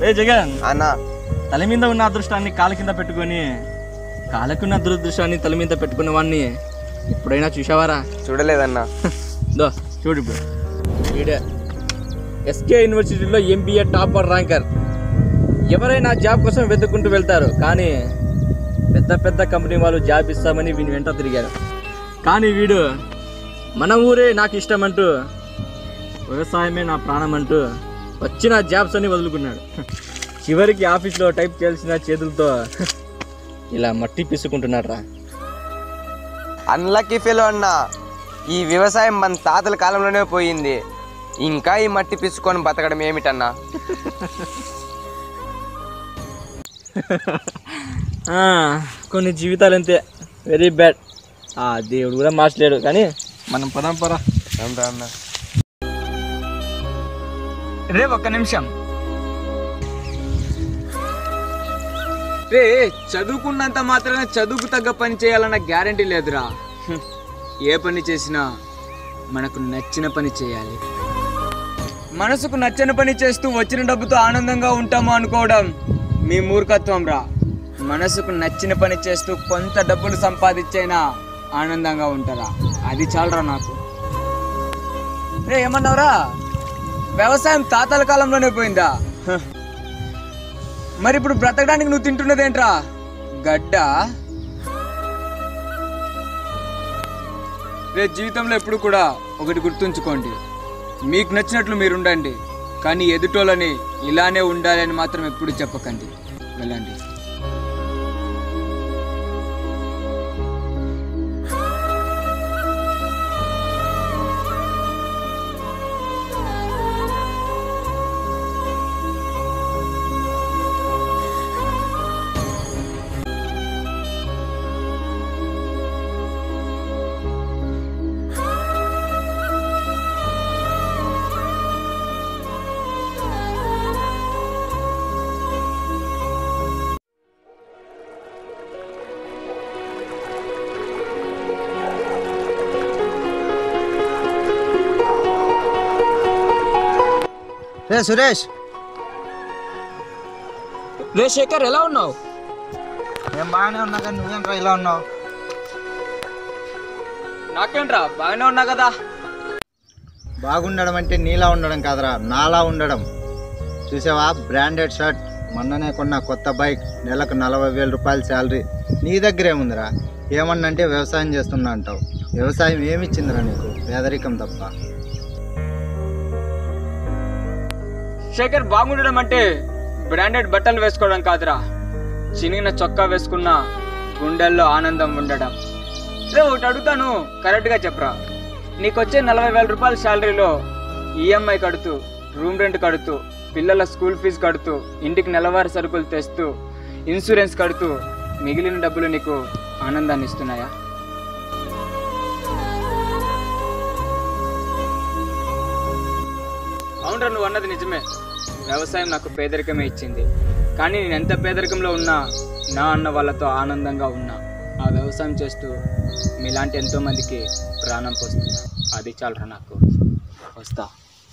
ఏ జగన్ అన్న తల మీద ఉన్న అదృష్టాన్ని కాళ్ళ కింద పెట్టుకొని కాళ్ళకున్న దురదృష్టాన్ని తల మీద పెట్టుకున్న వాడిని ఎప్పుడైనా చూసావారా చూడలేదన్నా దో చూడు ఇప్పుడు వీడే ఎస్కే యూనివర్సిటీలో ఎంబీఏ టాపర్ ర్యాంకర్ ఎవరైనా జాబ్ కోసం వెతుక్కుంటూ వెళ్తారు కానీ పెద్ద పెద్ద కంపెనీ వాళ్ళు జాబ్ ఇస్తామని వీని వెంట తిరిగారు కానీ వీడు మన ఊరే నాకు ఇష్టం అంటూ వ్యవసాయమే నా ప్రాణం అంటూ వచ్చిన జాబ్స్ అన్ని వదులుకున్నాడు చివరికి ఆఫీస్లో టైప్ చేయాల్సిన చేతులతో ఇలా మట్టి పిసుకుంటున్నాడు రా అన్లక్కీ ఫెలో అన్న ఈ వ్యవసాయం మన తాతల కాలంలోనే పోయింది ఇంకా ఈ మట్టి పిసుకొని బతకడం ఏమిటన్నా ఆ, కొన్ని జీవితాలు అంతే వెరీ బ్యాడ్ ఆ దేవుడు కూడా మార్చలేడు కానీ మనం పదాం పరా అవునరా అన్న రే ఒక్క నిమిషం రే చదువుకున్నంత మాత్రాన చదువుకు తగ్గ పని చేయాలన్న గ్యారంటీ లేదురా హ్మ్. ఏ పని చేసినా మనకు నచ్చిన పని చేయాలి మనసుకు నచ్చని పని చేస్తూ వచ్చిన డబ్బుతో ఆనందంగా ఉంటాము అనుకోవడం మీ మూర్ఖత్వం రా మనసుకు నచ్చిన పని చేస్తూ కొంత డబ్బులు సంపాదించైనా ఆనందంగా ఉంటారా అది చాలరా నాకు రే ఏమన్నావురా వ్యవసాయం తాతల కాలంలోనే పోయిందా హ. మరి ఇప్పుడు బ్రతకడానికి నువ్వు తింటున్నదేంట్రా గడ్డ రే జీవితంలో ఎప్పుడు కూడా ఒకటి గుర్తుంచుకోండి మీకు నచ్చినట్లు మీరు ఉండండి కానీ ఎదుటోళ్ళని ఇలానే ఉండాలి అని మాత్రం ఎప్పుడు చెప్పకండి వెళ్ళండి రే సురేష్ రే శేఖర్ ఎలా ఉన్నావు నేను బాగానే ఉన్నా కానీ నువ్వేంట్రా ఇలా ఉన్నావు నాకేంట్రా బాగానే ఉన్నా కదా బాగుండడం అంటే నీలా ఉండడం కాదురా నాలా ఉండడం చూసావా బ్రాండెడ్ షర్ట్ మొన్ననే కొన్న కొత్త బైక్ నెలకు నలభై వేల రూపాయల శాలరీ నీ దగ్గర ఏముందిరా ఏమన్నంటే వ్యవసాయం చేస్తున్నా అంటావు వ్యవసాయం ఏమిచ్చిందిరా నీకు పేదరికం తప్ప శేఖర్ బాగుండడం అంటే బ్రాండెడ్ బట్టలు వేసుకోవడం కాదురా చినిగిన చొక్కా వేసుకున్న గుండెల్లో ఆనందం ఉండడం రే ఒకటి అడుగుతాను కరెక్ట్గా చెప్పరా నీకొచ్చే నలభై వేల రూపాయల శాలరీలో ఈఎంఐ కడుతూ రూమ్ రెంట్ కడుతూ పిల్లల స్కూల్ ఫీజు కడుతూ ఇంటికి నెలవారీ సరుకులు తెస్తూ ఇన్సూరెన్స్ కడుతూ మిగిలిన డబ్బులు నీకు ఆనందాన్ని ఇస్తున్నాయా అవునరా నువ్వు అన్నది నిజమే వ్యవసాయం నాకు పేదరికమే ఇచ్చింది కానీ నేను ఎంత పేదరికంలో ఉన్నా నా అన్న వాళ్ళతో ఆనందంగా ఉన్నా ఆ వ్యవసాయం చేస్తూ మీలాంటి ఎంతో మందికి ప్రాణం పోస్తున్నా అది చాలరా నాకు వస్తా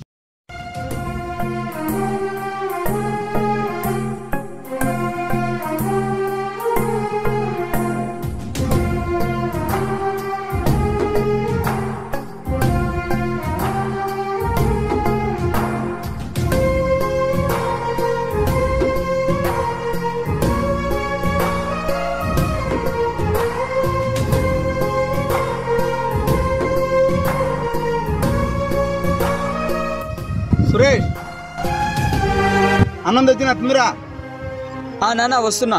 సురేష్ అన్నం తెచ్చినట్టుందిరా ఆ నాన్న వస్తున్నా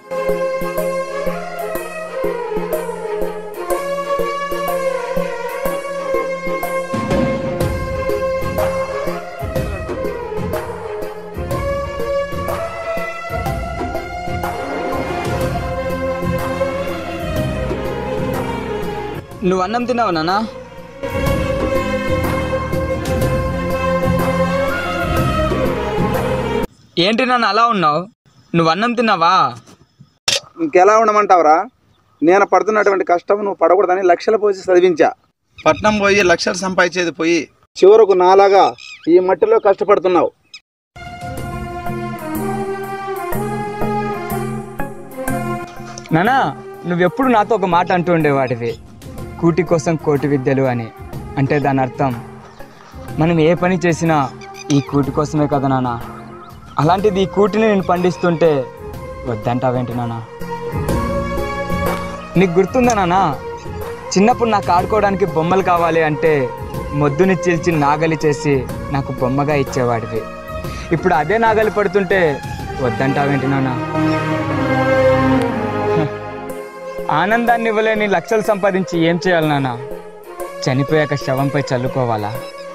నువ్వు అన్నం తిన్నావు నాన్న ఏంటి నాన్న అలా ఉన్నావు నువ్వు అన్నం తిన్నావా ఇంకెలా ఉండమంటావురా నేను పడుతున్నటువంటి కష్టం నువ్వు పడకూడదని లక్షలు పోసి చదివించా పట్నం పోయి లక్షలు సంపాదించేది పోయి చివరకు నాలాగా ఈ మట్టిలో కష్టపడుతున్నావు నానా నువ్వెప్పుడు నాతో ఒక మాట అంటూ ఉండేవాడివి కూటి కోసం కోటి విద్యలు అని అంటే దాని అర్థం మనం ఏ పని చేసినా ఈ కూటి కోసమే కదా నాన్న అలాంటిది ఈ కూటిని నేను పండిస్తుంటే వద్దంటావేంటి నాన్న నీకు గుర్తుందా నాన్న చిన్నప్పుడు నాకు ఆడుకోవడానికి బొమ్మలు కావాలి అంటే మొద్దుని చీల్చి నాగలి చేసి నాకు బొమ్మగా ఇచ్చేవాడివి ఇప్పుడు అదే నాగలి పడుతుంటే వద్దంటావేంటి నాన్న హ, ఆనందాన్ని ఇవ్వలేని లక్షలు సంపాదించి ఏం చేయాలి నాన్న చనిపోయాక శవంపై చల్లుకోవాలా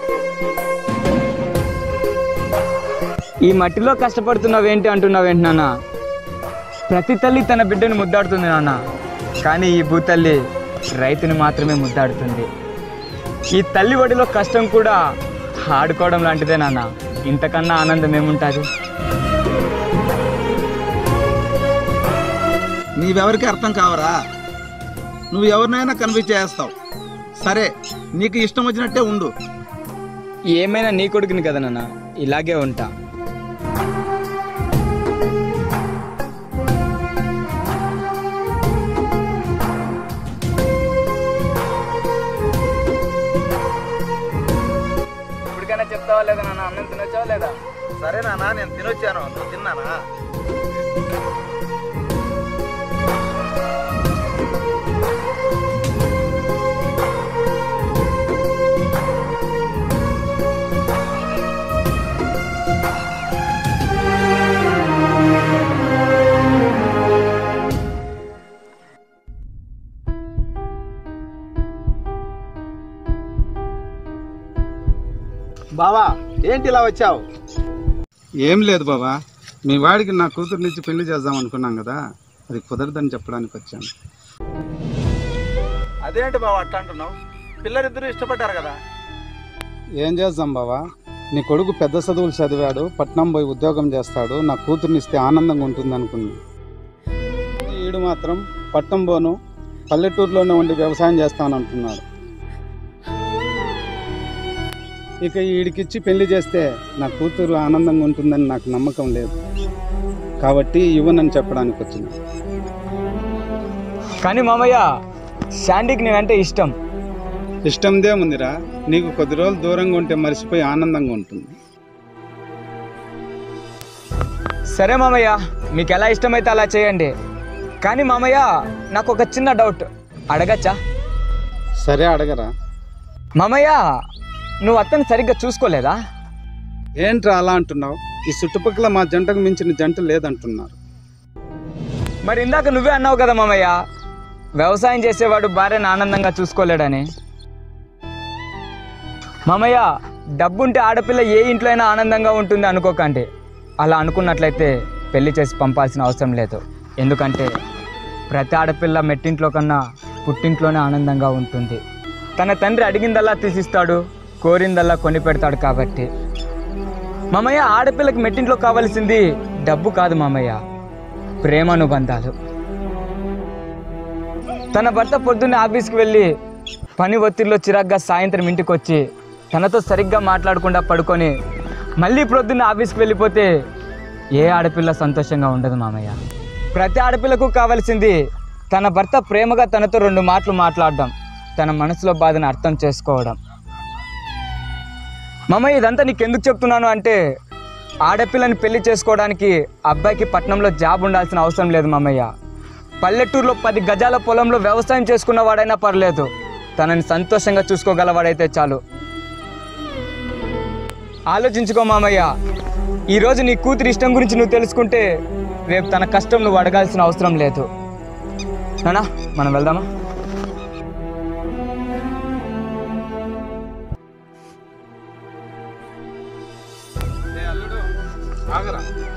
ఈ మట్టిలో కష్టపడుతున్నావేంటి అంటున్నావేంటి నాన్న ప్రతి తల్లి తన బిడ్డను ముద్దాడుతుంది నాన్న కానీ ఈ భూతల్లి రైతుని మాత్రమే ముద్దాడుతుంది ఈ తల్లి ఒడిలో కష్టం కూడా ఆడుకోవడం లాంటిదే నాన్న ఇంతకన్నా ఆనందం ఏముంటుంది నీవెవరికి అర్థం కావరా నువ్వు ఎవరినైనా కన్విన్స్ చేస్తావు సరే నీకు ఇష్టం వచ్చినట్టే ఉండు ఏమైనా నీ కొడుకుని కదా నాన్న ఇలాగే ఉంటా ఇప్పటికైనా చెప్తావా లేదా నాన్న అన్నం తినొచ్చావా లేదా సరే నాన్న నేను తినొచ్చాను నువ్వు తిన్నానా బావా ఏంటి ఇలా వచ్చావు ఏం లేదు బాబా మీ వాడికి నా కూతురునిచ్చి పెళ్లి చేద్దాం అనుకున్నాం కదా అది కుదరదని చెప్పడానికి వచ్చాను అదేంటి బావా అట్లా అంటున్నావు పిల్లరిద్దరూ ఇష్టపడ్డారు కదా ఏం చేద్దాం బావా నీ కొడుకు పెద్ద చదువులు చదివాడు పట్నం పోయి ఉద్యోగం చేస్తాడు నా కూతుర్నిస్తే ఆనందంగా ఉంటుంది అనుకున్నా ఈడు మాత్రం పట్నం పోను పల్లెటూరులోనే ఉండి వ్యవసాయం చేస్తాను అంటున్నాడు ఇక ఈడికిచ్చి పెళ్లి చేస్తే నా కూతురు ఆనందంగా ఉంటుందని నాకు నమ్మకం లేదు కాబట్టి ఇవ్వనని చెప్పడానికి వచ్చింది కానీ మామయ్య శాండీకి నేనంటే ఇష్టం ఇష్టందే ఉందిరా నీకు కొద్ది రోజులు దూరంగా ఉంటే మర్చిపోయి ఆనందంగా ఉంటుంది సరే మామయ్య మీకు ఎలా ఇష్టమైతే అలా చేయండి కానీ మామయ్య నాకు ఒక చిన్న డౌట్ అడగచ్చా సరే అడగరా మామయ్య నువ్వు అత్తని సరిగ్గా చూసుకోలేదా ఏంట్రా అలా అంటున్నావు ఈ చుట్టుపక్కల మా జంటకు మించిన జంట లేదంటున్నారు మరి ఇందాక నువ్వే అన్నావు కదా మామయ్య వ్యవసాయం చేసేవాడు భార్యను ఆనందంగా చూసుకోలేడని మామయ్య డబ్బుంటే ఆడపిల్ల ఏ ఇంట్లో అయినా ఆనందంగా ఉంటుంది అనుకోకండి అలా అనుకున్నట్లయితే పెళ్లి చేసి పంపాల్సిన అవసరం లేదు ఎందుకంటే ప్రతి ఆడపిల్ల మెట్టింట్లో కన్నా పుట్టింట్లోనే ఆనందంగా ఉంటుంది తన తండ్రి అడిగిందల్లా తీసిస్తాడు కోరిందల్లా కొని పెడతాడు కాబట్టి మామయ్య ఆడపిల్లకి మెట్టింట్లో కావాల్సింది డబ్బు కాదు మామయ్య ప్రేమానుబంధాలు తన భర్త పొద్దున్నే ఆఫీస్కి వెళ్ళి పని ఒత్తిడిలో చిరాగ్గా సాయంత్రం ఇంటికి వచ్చి తనతో సరిగ్గా మాట్లాడకుండా పడుకొని మళ్ళీ ప్రొద్దున్న ఆఫీస్కి వెళ్ళిపోతే ఏ ఆడపిల్ల సంతోషంగా ఉండదు మామయ్య ప్రతి ఆడపిల్లకు కావాల్సింది తన భర్త ప్రేమగా తనతో రెండు మాటలు మాట్లాడడం తన మనసులో బాధను అర్థం చేసుకోవడం మామయ్య ఇదంతా నీకెందుకు చెప్తున్నాను అంటే ఆడపిల్లని పెళ్లి చేసుకోవడానికి అబ్బాయికి పట్నంలో జాబ్ ఉండాల్సిన అవసరం లేదు మామయ్య పల్లెటూరులో పది గజాల పొలంలో వ్యవసాయం చేసుకున్న వాడైనా పర్లేదు తనని సంతోషంగా చూసుకోగలవాడైతే చాలు ఆలోచించుకో మామయ్య ఈరోజు నీ కూతురి ఇష్టం గురించి నువ్వు తెలుసుకుంటే రేపు తన కష్టం నువ్వు అడగాల్సిన అవసరం లేదు నానా మనం వెళ్దామా ఏ అల్లుడు ఆగరా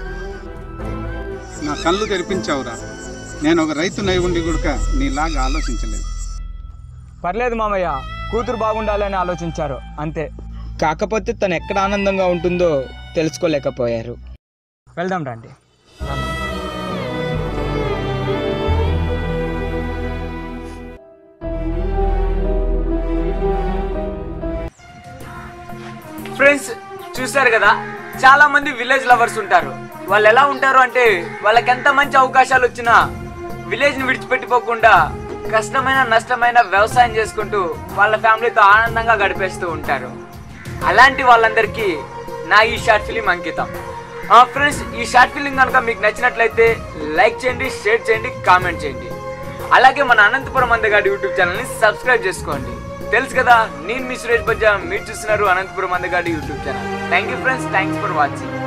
నా కళ్ళు తెరిపించావురా నేను ఒక రైతు నై ఉండి గుడక నీలాగా ఆలోచించలేదు పర్లేదు మామయ్య కూతురు బాగుండాలని ఆలోచించారు అంతే కాకపోతే తను ఎక్కడ ఆనందంగా ఉంటుందో తెలుసుకోలేకపోయారు వెళ్దాం రండి ఫ్రెండ్స్ చూసారు కదా చాలా మంది విలేజ్ లవర్స్ ఉంటారు వాళ్ళు ఎలా ఉంటారు అంటే వాళ్ళకి ఎంత మంచి అవకాశాలు వచ్చినా విలేజ్ని విడిచిపెట్టిపోకుండా కష్టమైన నష్టమైన వ్యవసాయం చేసుకుంటూ వాళ్ళ ఫ్యామిలీతో ఆనందంగా గడిపేస్తూ ఉంటారు అలాంటి వాళ్ళందరికీ నా ఈ షార్ట్ ఫిలిం అంకితం ఫ్రెండ్స్ ఈ షార్ట్ ఫిలిం కనుక మీకు నచ్చినట్లయితే లైక్ చేయండి షేర్ చేయండి కామెంట్ చేయండి అలాగే మన అనంతపురం అందగాడి యూట్యూబ్ ఛానల్ని సబ్స్క్రైబ్ చేసుకోండి తెలుసు కదా నేను మీ సురేష్ బజ్జా మీరు చూస్తున్నారు అనంతపురం అందగాడి YouTube channel thank you friends thanks for watching